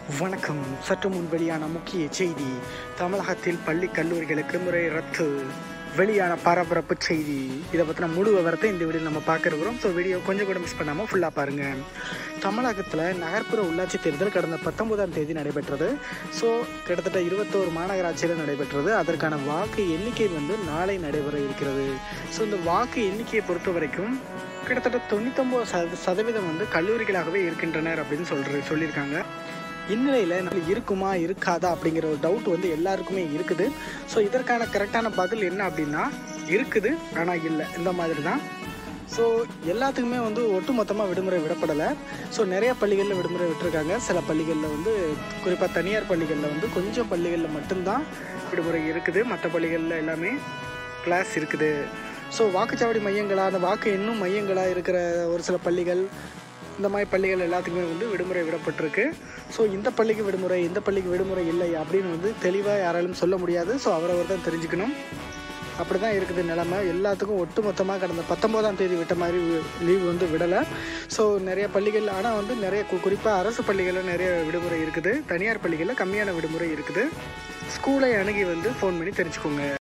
வணக்கம் சற்று முன் வெளியான முக்கிய செய்தி தமிழகத்தில் பள்ளி கல்லூரிகளுக்கு முறை ரத்து வெளியான பரபரப்பு செய்தி இதை பற்றின முழு விவரத்தை இந்த வீடியோ நம்ம பார்க்க இருக்கிறோம் ஸோ வீடியோ கொஞ்சம் கூட மிஸ் பண்ணாமல் ஃபுல்லாக பாருங்கள் தமிழகத்தில் நகர்ப்புற உள்ளாட்சி தேர்தல் கடந்த பத்தொன்பதாம் தேதி நடைபெற்றது ஸோ கிட்டத்தட்ட இருபத்தோரு மாநகராட்சியில் நடைபெற்றது அதற்கான வாக்கு எண்ணிக்கை வந்து நாளை நடைபெற இருக்கிறது ஸோ இந்த வாக்கு எண்ணிக்கையை பொறுத்த வரைக்கும் கிட்டத்தட்ட தொண்ணூத்தொம்பது சத சதவீதம் வந்து கல்லூரிகளாகவே இருக்கின்றனர் அப்படின்னு சொல்ற சொல்லியிருக்காங்க இந்நிலையில் நம்ம இருக்குமா இருக்காதா அப்படிங்கிற ஒரு டவுட் வந்து எல்லாருக்குமே இருக்குது ஸோ இதற்கான கரெக்டான பதில் என்ன அப்படின்னா இருக்குது ஆனால் இல்லை இந்த மாதிரி தான் ஸோ எல்லாத்துக்குமே வந்து ஒட்டுமொத்தமாக விடுமுறை விடப்படலை ஸோ நிறைய பள்ளிகளில் விடுமுறை விட்டுருக்காங்க சில பள்ளிகளில் வந்து குறிப்பாக தனியார் பள்ளிகளில் வந்து கொஞ்சம் பள்ளிகளில் மட்டும்தான் விடுமுறை இருக்குது மற்ற பள்ளிகளில் எல்லாமே கிளாஸ் இருக்குது ஸோ வாக்குச்சாவடி மையங்களா அந்த வாக்கு எண்ணும் மையங்களாக இருக்கிற ஒரு சில பள்ளிகள் இந்த மாதிரி பள்ளிகள் எல்லாத்துக்குமே வந்து விடுமுறை விடப்பட்டிருக்கு ஸோ இந்த பள்ளிக்கு விடுமுறை இந்த பள்ளிக்கு விடுமுறை இல்லை அப்படின்னு வந்து தெளிவாக யாராலும் சொல்ல முடியாது ஸோ அவரவர் தான் தெரிஞ்சுக்கணும் அப்படி தான் இருக்குது நிலமை எல்லாத்துக்கும் ஒட்டு மொத்தமாக கடந்த பத்தொம்போதாம் தேதி விட்ட மாதிரி லீவ் வந்து விடலை ஸோ நிறைய பள்ளிகள் ஆனால் வந்து நிறைய குறிப்பாக அரசு பள்ளிகளில் நிறைய விடுமுறை இருக்குது தனியார் பள்ளிகளில் கம்மியான விடுமுறை இருக்குது ஸ்கூலை அணுகி வந்து ஃபோன் பண்ணி தெரிஞ்சுக்கோங்க